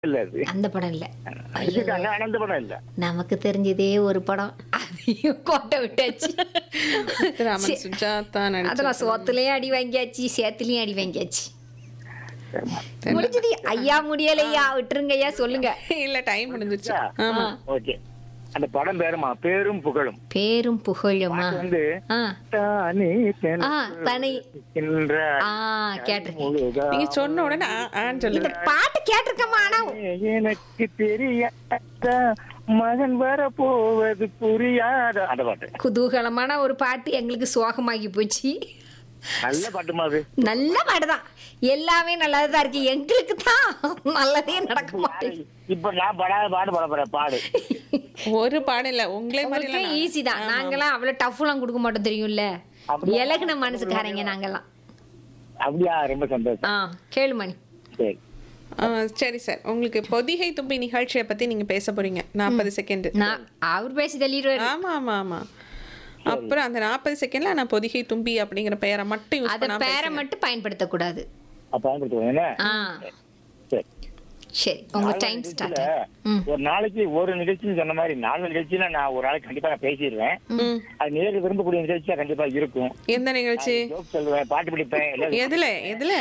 இல்ல அது அந்த படம் இல்ல ஐயோ வச்சிருக்காங்க ஆனா அந்த படம் இல்ல நமக்கு தெரிஞ்சதே ஒரு படம் அதையும் கோட்டை விட்டாச்சு ராமன் சுஜாதா நடிச்ச அதெல்லாம் சோத்துலயும் அடி வாங்கியாச்சு சேத்துலயும் அடி வாங்கியாச்சு முடிஞ்சது ஐயா முடியலையா விட்டுருங்க ஐயா சொல்லுங்க இல்ல டைம் முடிஞ்சிருச்சு ஆமா ஓகே அந்த படம் பேருமா பேரும் புகழும் பேரும் புகழுமா அது வந்து ஆ தானே ஆ தனை தனக்கின்ற ஆ கேட்டிருக்கேன் முழுதா நீங்க சொன்ன உடனே ஆ, ஆன்னு இந்த சொல்லுங்க பாட்டு கேட்டிருக்கமா ஆனா எனக்கு தெரியாத மகன் வர போவது புரியாத அந்த பாட்டு குதூகலமான ஒரு பாட்டு எங்களுக்கு சோகமாகி போச்சு நல்ல பாட்டுமா அது நல்ல பாட்டு தான் எல்லாமே நல்லதுதான் இருக்கு எங்களுக்கு தான் நல்லதே நடக்க மாட்டேங்குது இப்ப நான் படாத பாடு பாட போறேன் பாடு ஒரு பாடம் இல்ல உங்களே மாதிரி உங்களுக்கு இல்ல நான். ஈஸி தான் நாங்கெல்லாம் அவ்வளவு டஃப்லாம் கொடுக்க மாட்டோம் தெரியும்ல அப்படியா? இலகுன மனசுக்காரங்க நாங்கெல்லாம் அப்படியா ரொம்ப சந்தோஷம் ஆ கேளு மணி சரி ஆ, சரி சார் உங்களுக்கு பொதிகை தும்பி நிகழ்ச்சியை பத்தி நீங்க பேச போறீங்க நாற்பது செகண்ட் நான் அவர் பேசி தள்ளிடுவாரு ஆமா ஆமா ஆமா அப்புறம் அந்த நாற்பது செகண்ட்ல நான் பொதிகை தும்பி அப்படிங்கிற பெயரை மட்டும் யூஸ் அத பண்ணாம பேரை மட்டும் பயன்படுத்தக்கூடாது அப்ப பயன்படுத்துவோம் என்ன ஆ சரி சரி உங்க நாலு டைம் ஸ்டார்ட் நிகழ்ச்சியில ஒரு நாளைக்கு ஒரு நிகழ்ச்சின்னு சொன்ன மாதிரி நாலு நிகழ்ச்சியில நான் ஒரு நாளைக்கு கண்டிப்பா நான் பேசிடுவேன் ம். அது நேரில் விரும்பக்கூடிய நிகழ்ச்சியா கண்டிப்பா இருக்கும் எந்த நிகழ்ச்சி ஜோக் சொல்லுவேன் பாட்டு பிடிப்பேன் எல்லாம் எதுல எதுல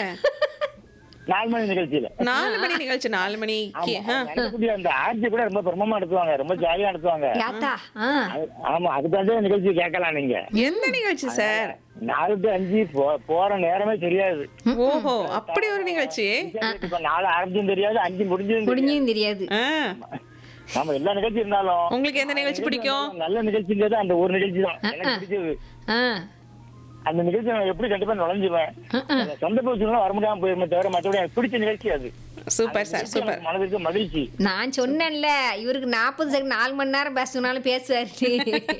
நாலு மணி நிகழ்ச்சியில நாலு மணி நிகழ்ச்சி நாலு மணிக்கு ஆ. நடக்கக்கூடிய அந்த ஆர்ஜி கூட ரொம்ப பிரமமா நடத்துவாங்க ரொம்ப ஜாலியா நடத்துவாங்க யாத்தா ஆ அது- ஆமா அதுக்காக நிகழ்ச்சி கேட்கலாம் நீங்க எந்த நிகழ்ச்சி சார் நாலு டு அஞ்சு போ- போற நேரமே தெரியாது ஓஹோ அப்படி ஒரு நிகழ்ச்சி இப்ப நாலு ஆரம்பிச்சும் தெரியாது அஞ்சு முடிஞ்சும் தெரியாது. முடிஞ்சும் தெரியாது ஆ. நம்ம எல்லா நிகழ்ச்சி இருந்தாலும் உங்களுக்கு எந்த நிகழ்ச்சி பிடிக்கும் நல்ல நிகழ்ச்சிங்கிறது அந்த ஒரு நிகழ்ச்சி தான் எனக்கு பிடிச்சது ஆ அந்த நிகழ்ச்சி நான் எப்படி கண்டிப்பா நுழைஞ்சுவேன் அந்த சொந்த பிரச்சனை வர முடியாம போயிருமே தவிர மற்றபடி எனக்கு பிடிச்ச நிகழ்ச்சி அது சூப்பர் சார் நிகழ்ச்சி சூப்பர் எனக்கு மனதிற்கு மகிழ்ச்சி நான் சொன்னேன்ல இவருக்கு நாற்பது செகண்ட் நாலு மணி நேரம் பேசணும்னாலும் பேசுவாரு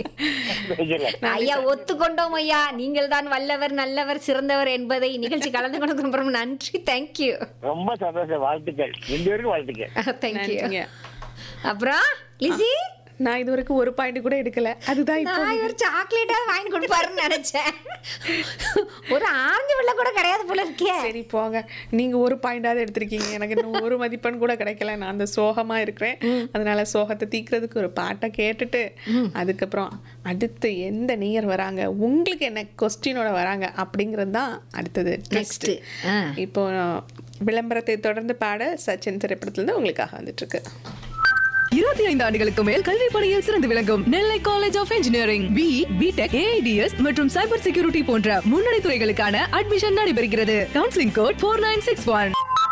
பேசிடலாம். ஐயா ஒத்துக்கொண்டோம் ஐயா நீங்கள் தான் வல்லவர் நல்லவர் சிறந்தவர் என்பதை நிகழ்ச்சி கலந்து கொண்டு ரொம்ப நன்றி தேங்க்யூ ரொம்ப சந்தோஷம் வாழ்த்துக்கள் ரெண்டு பேருக்கும் வாழ்த்துக்கள் தேங்க்யூ நன்றிங்க. அப்புறம் லிசி நான் இது வரைக்கும் ஒரு பாயிண்ட் கூட எடுக்கல அதுதான் இப்போ நான் இவர் சாக்லேட்டாவது வாங்கி கொடுப்பாருன்னு நினைச்சேன் ஒரு ஆரஞ்சு வெள்ளை கூட கிடையாது போல இருக்கே சரி போங்க நீங்க ஒரு பாயிண்டாவது எடுத்திருக்கீங்க எனக்கு இன்னும் ஒரு மதிப்பெண் கூட கிடைக்கல நான் அந்த சோகமா இருக்கிறேன் அதனால சோகத்தை தீக்கிறதுக்கு ஒரு பாட்டை கேட்டுட்டு அதுக்கப்புறம் அடுத்து எந்த நேயர் வராங்க உங்களுக்கு என்ன கொஸ்டினோட வராங்க அப்படிங்கிறது தான் அடுத்தது நெக்ஸ்ட் நெக்ஸ்ட் இப்போ விளம்பரத்தை தொடர்ந்து பாட சச்சின் திரைப்படத்துல உங்களுக்காக வந்துட்டு இருக்கு இருபத்தி ஐந்து ஆண்டுகளுக்கு மேல் கல்வி பணியில் சிறந்து விளங்கும் Nellai college of engineering B BTech AIDS மற்றும் சைபர் செக்யூரிட்டி போன்ற முன்னணி துறைகளுக்கான அட்மிஷன் நடைபெறுகிறது counselling code four nine six one